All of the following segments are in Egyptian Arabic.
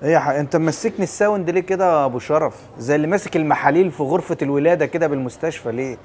ايه يا ح- انت ممسكني الساوند ليه كده يا ابو شرف زي اللي ماسك المحاليل في غرفه الولاده كده بالمستشفى ليه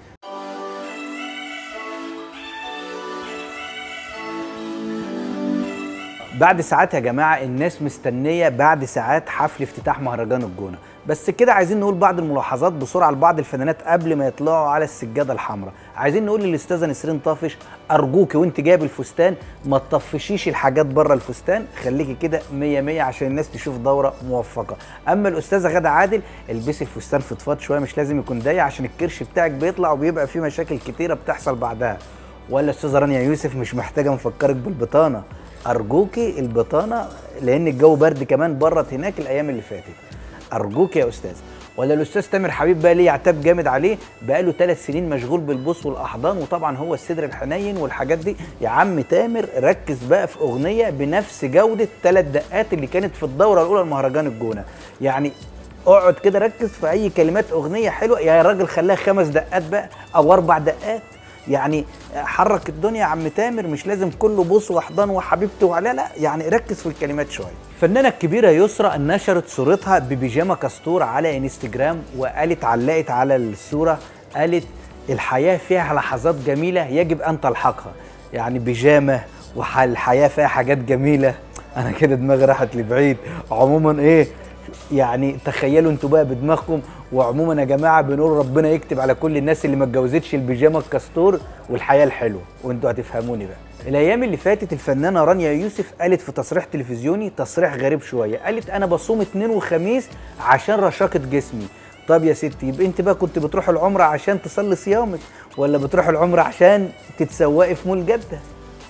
بعد ساعات يا جماعه الناس مستنيه بعد ساعات حفل افتتاح مهرجان الجونه بس كده عايزين نقول بعض الملاحظات بسرعه لبعض الفنانات قبل ما يطلعوا على السجاده الحمراء عايزين نقول للاستاذه نسرين طافش ارجوكي وانت جايب الفستان ما تطفشيش الحاجات بره الفستان خليكي كده 100 100 عشان الناس تشوف دوره موفقه اما الاستاذه غاده عادل البسي الفستان فضفاض شويه مش لازم يكون ضيق عشان الكرش بتاعك بيطلع وبيبقى فيه مشاكل كتيره بتحصل بعدها ولا استاذه رانيا يوسف مش محتاجه نفكرك بالبطانه ارجوكي البطانه لان الجو برد كمان برت هناك الايام اللي فاتت ارجوك يا استاذ ولا الاستاذ تامر حبيب بقى ليه عتاب جامد عليه بقى له ثلاث سنين مشغول بالبوس والاحضان وطبعا هو الصدر الحنين والحاجات دي يا عم تامر ركز بقى في اغنيه بنفس جوده ثلاث دقات اللي كانت في الدوره الاولى لمهرجان الجونه يعني اقعد كده ركز في اي كلمات اغنيه حلوه يا راجل خليها خمس دقات بقى او اربع دقات يعني حرك الدنيا يا عم تامر مش لازم كله بوس واحضان وحبيبتي وعلى لا يعني ركز في الكلمات شويه الفنانه الكبيره يسرا نشرت صورتها ببيجامه كاستور على انستجرام وقالت علقت على الصوره قالت الحياه فيها لحظات جميله يجب ان تلحقها يعني بيجامه والحياه فيها حاجات جميله انا كده دماغي راحت لبعيد عموما ايه يعني تخيلوا انتوا بقى بدماغكم وعموما يا جماعه بنقول ربنا يكتب على كل الناس اللي ما اتجوزتش البيجامه الكاستور والحياه الحلوه وانتوا هتفهموني بقى الايام اللي فاتت الفنانه رانيا يوسف قالت في تصريح تلفزيوني تصريح غريب شويه قالت انا بصوم اثنين وخميس عشان رشاقه جسمي طب يا ستي يبقى انت بقى كنت بتروح العمره عشان تصلي صيامك ولا بتروح العمره عشان تتسوقي في مول جده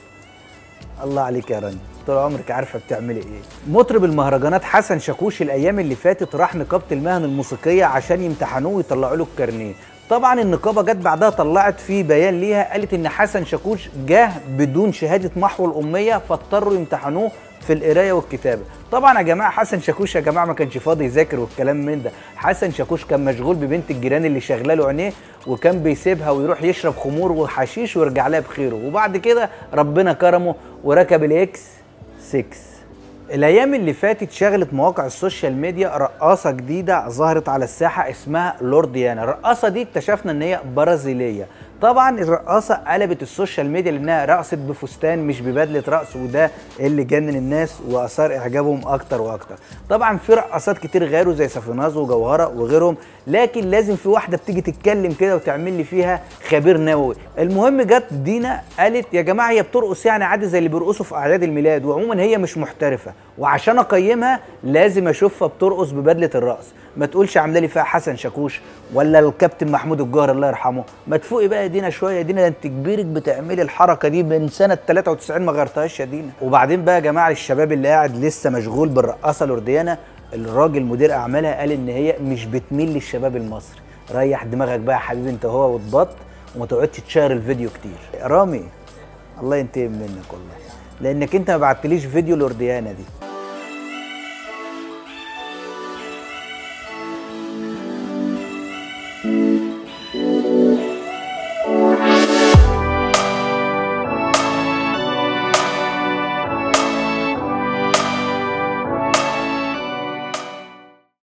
الله عليك يا رانيا طول عمرك عارفه بتعملي ايه مطرب المهرجانات حسن شاكوش الايام اللي فاتت راح نقابه المهن الموسيقيه عشان يمتحنوه ويطلعوا له الكارنيه طبعا النقابه جت بعدها طلعت في بيان ليها قالت ان حسن شاكوش جه بدون شهاده محو الاميه فاضطروا يمتحنوه في القرايه والكتابه طبعا يا جماعه حسن شاكوش يا جماعه ما كانش فاضي يذاكر والكلام من ده حسن شاكوش كان مشغول ببنت الجيران اللي شغله له عينيه وكان بيسيبها ويروح يشرب خمور وحشيش ويرجع لها بخيره وبعد كده ربنا كرمه وركب الاكس 6 الايام اللي فاتت شغلت مواقع السوشيال ميديا رقاصه جديده ظهرت على الساحه اسمها لورد ديانا الرقاصه دي اكتشفنا ان هي برازيليه طبعا الرقاصه قلبت السوشيال ميديا لانها رقصت بفستان مش ببدله رقص وده اللي جنن الناس واثار اعجابهم اكتر واكتر طبعا في رقاصات كتير غيره زي سفيناز وجوهره وغيرهم لكن لازم في واحده بتيجي تتكلم كده وتعمل لي فيها خبير نووي المهم جت دينا قالت يا جماعه هي بترقص يعني عادي زي اللي بيرقصوا في اعياد الميلاد وعموما هي مش محترفه وعشان اقيمها لازم اشوفها بترقص ببدله الرقص ما تقولش عامله لي فيها حسن شاكوش ولا الكابتن محمود الجوهر الله يرحمه ما تفوقي بقى يا دينا شويه يا دينا ده انت كبيرك بتعملي الحركه دي من سنه 93 ما غيرتهاش يا دينا وبعدين بقى يا جماعه الشباب اللي قاعد لسه مشغول بالرقاصه لورديانا الراجل مدير اعمالها قال ان هي مش بتميل للشباب المصري ريح دماغك بقى يا حبيبي انت هو وتبط وما تقعدش تشير الفيديو كتير رامي الله ينتقم منك والله لانك انت ما بعتليش فيديو لورديانا دي